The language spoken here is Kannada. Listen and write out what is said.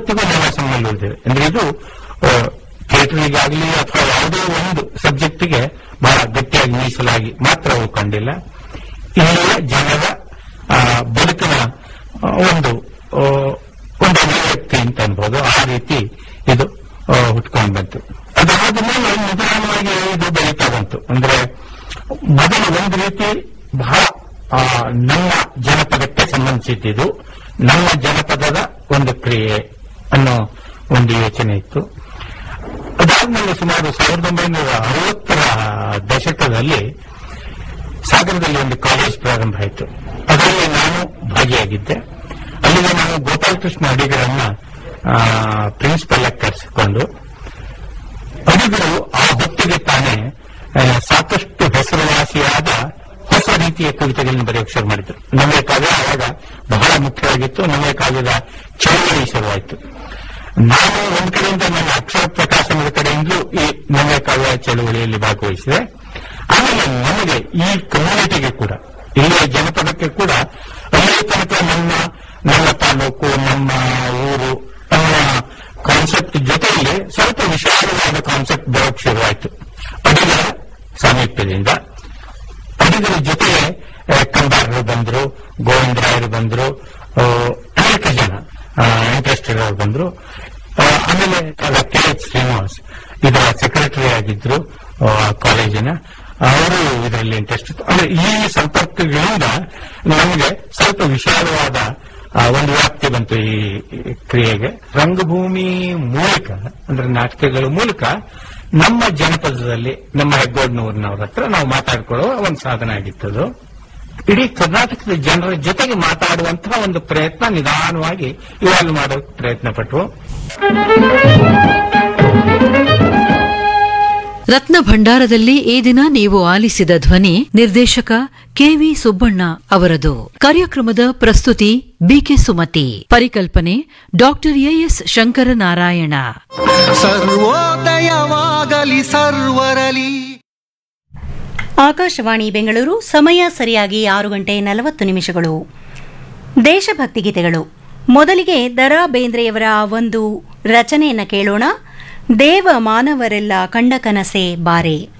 ಇವತ್ತಿಗೂ ನೆವಾಸಂನಲ್ಲಿ ಉಳಿದಿದೆ ಅಂದ್ರೆ ಇದು ಥಿಯೇಟರ್ಗಾಗಲಿ ಅಥವಾ ಯಾವುದೇ ಒಂದು ಸಬ್ಜೆಕ್ಟಿಗೆ ಬಹಳ ಗಟ್ಟಿಯಾಗಿ ಮೀಸಲಾಗಿ ಮಾತ್ರ ಉಳ್ಕೊಂಡಿಲ್ಲ ಇಲ್ಲಿಯ ಜನರ ಆ, ಬದುಕಿನ ಆ, ಒಂದು ಆ, ಒಂದು ಅಭಿವ್ಯಕ್ತಿ ಅಂತ ಅನ್ಬೋದು ಆ ರೀತಿ ಇದು ಆ, ಹುಟ್ಕೊಂಡು ಬಂತು ಅದಾದ ಮೇಲೆ ನಿಧಾನವಾಗಿ ಇದು ಬೆಳೀತಾ ಬಂತು ಅಂದ್ರೆ ಮೊದಲು ಒಂದು ರೀತಿ ಬಹಳ ಆ, ನಮ್ಮ ಜನಪದಕ್ಕೆ ಸಂಬಂಧಿಸಿದ್ದು ನಮ್ಮ ಜನಪದದ ಒಂದು ಕ್ರಿಯೆ ಅನ್ನೋ ಒಂದು ಯೋಚನೆ ಇತ್ತು ಅದಾದ್ಮೇಲೆ ಸುಮಾರು ಸಾವಿರದ ಒಂಬೈನೂರ ಅರವತ್ತರ ದಶಕದಲ್ಲಿ ಸಾಗರದಲ್ಲಿ ಒಂದು ಕಾಲೇಜ್ ಪ್ರಾರಂಭ ಆಯಿತು ಅದರಲ್ಲಿ ನಾನು ಭಾಗಿಯಾಗಿದ್ದೆ ಅಲ್ಲಿಗೆ ನಾನು ಗೋಪಾಲಕೃಷ್ಣ ಅಡಿಗರನ್ನ ಪ್ರಿನ್ಸಿಪಲ್ ಆಗಿ ಕರೆಸಿಕೊಂಡು ಅಡಿಗರು ಆ ಹೊತ್ತಿಗೆ ತಾನೇ ಆ, ಸಾಕಷ್ಟು ಹೆಸರುವಾಸಿಯಾದ ಹೊಸ ರೀತಿಯ ಕವಿತೆಗಳನ್ನು ಬರೆಯೋಕೆ ಶುರು ಮಾಡಿದ್ರು ನಮಗೆ ಕಾವ್ಯ ಆವಾಗ ಬಹಳ ಮುಖ್ಯವಾಗಿತ್ತು ನಮಗೆ ಕಾವ್ಯದ ಚಳವಳಿ ಶುರುವಾಯಿತು ನಾನು ಒಂದ್ ಕಡೆಯಿಂದ ನನ್ನ ಅಕ್ಷರ ಪ್ರಕಾಶನದ ಕಡೆಯಿಂದಲೂ ಈ ನಮಗೆ ಕಾವ್ಯ ಚಳವಳಿಯಲ್ಲಿ ಭಾಗವಹಿಸಿದೆ ಆಮೇಲೆ ನಮಗೆ ಈ ಕಮ್ಯುನಿಟಿಗೆ ಕೂಡ ಇಲ್ಲಿಯ ಜನಪದಕ್ಕೆ ಕೂಡ ಅಲ್ಲಿ ತನಕ ನಮ್ಮ ನಮ್ಮ ತಾಲೂಕು ನಮ್ಮ ಊರು ಅನ್ನೋ ಕಾನ್ಸೆಪ್ಟ್ ಜೊತೆಯಲ್ಲಿ ಸ್ವಲ್ಪ ವಿಶಾಲವಾದ ಕಾನ್ಸೆಪ್ಟ್ ಬರೋಕ್ ಶುರುವಾಯಿತು ಅಡಿಗರ ಸಾಮೀಪ್ಯದಿಂದ ಅಡಿಗರ ಜೊತೆಗೆ ಆ, ಕಂಬಾರರು ಬಂದ್ರು ಗೋವಿಂದರಾಯರು ಬಂದ್ರು ಆ, ಅನೇಕ ಜನ ಇಂಟ್ರೆಸ್ಟ್ ಇರೋರು ಬಂದ್ರು ಆ, ಆಮೇಲೆ ಕೆ ಎಚ್ ಶ್ರೀನಿವಾಸ್ ಇದರ ಸೆಕ್ರೆಟರಿ ಆಗಿದ್ರು ಆ, ಕಾಲೇಜಿನ ಅವರು ಇದರಲ್ಲಿ ಇಂಟ್ರೆಸ್ಟ್ ಇತ್ತು ಅಂದ್ರೆ ಈ ಸಂಪರ್ಕಗಳಿಂದ ನಮಗೆ ಸ್ವಲ್ಪ ವಿಶಾಲವಾದ ಆ, ಒಂದು ವ್ಯಾಪ್ತಿ ಬಂತು ಈ ಈ ಕ್ರಿಯೆಗೆ ರಂಗಭೂಮಿ ಮೂಲಕ ಅಂದ್ರೆ ನಾಟಕಗಳ ಮೂಲಕ ನಮ್ಮ ಜನಪದದಲ್ಲಿ ನಮ್ಮ ಹೆಗ್ಗೋಡ್ನೂರಿನವ್ರ ಹತ್ರ ನಾವು ಮಾತಾಡ್ಕೊಳ್ಳುವ ಒಂದು ಸಾಧನ ಆಗಿತ್ತದು ಇಡೀ ಕರ್ನಾಟಕದ ಜನರ ಜೊತೆಗೆ ಮಾತಾಡುವಂತಹ ಒಂದು ಪ್ರಯತ್ನ ನಿಧಾನವಾಗಿ ಇವಾಲ್ವ್ ಮಾಡೋಕೆ ಪ್ರಯತ್ನ ಪಟ್ಟವು ರತ್ನ ಭಂಡಾರದಲ್ಲಿ ಈ ದಿನ ನೀವು ಆಲಿಸಿದ ಧ್ವನಿ ನಿರ್ದೇಶಕ ಕೆವಿ ಸುಬ್ಬಣ್ಣ ಅವರದು ಕಾರ್ಯಕ್ರಮದ ಪ್ರಸ್ತುತಿ ಬಿಕೆ ಸುಮತಿ ಪರಿಕಲ್ಪನೆ ಡಾಕ್ಟರ್ ಎಎಸ್ ಶಂಕರನಾರಾಯಣ ಸರ್ವೋದಯವಾಗಲಿ ಸರ್ವರಲಿ ಆಕಾಶವಾಣಿ ಬೆಂಗಳೂರು ಸಮಯ ಸರಿಯಾಗಿ ಆರು ಗಂಟೆ ನಲವತ್ತು ನಿಮಿಷಗಳು ದೇಶಭಕ್ತಿ ಗೀತೆಗಳು ಮೊದಲಿಗೆ ದರಾ ಬೇಂದ್ರೆಯವರ ಒಂದು ರಚನೆಯನ್ನು ಕೇಳೋಣ ದೇವ ಮಾನವರೆಲ್ಲ ಕಂಡ ಕನಸೆ ಬಾರೆ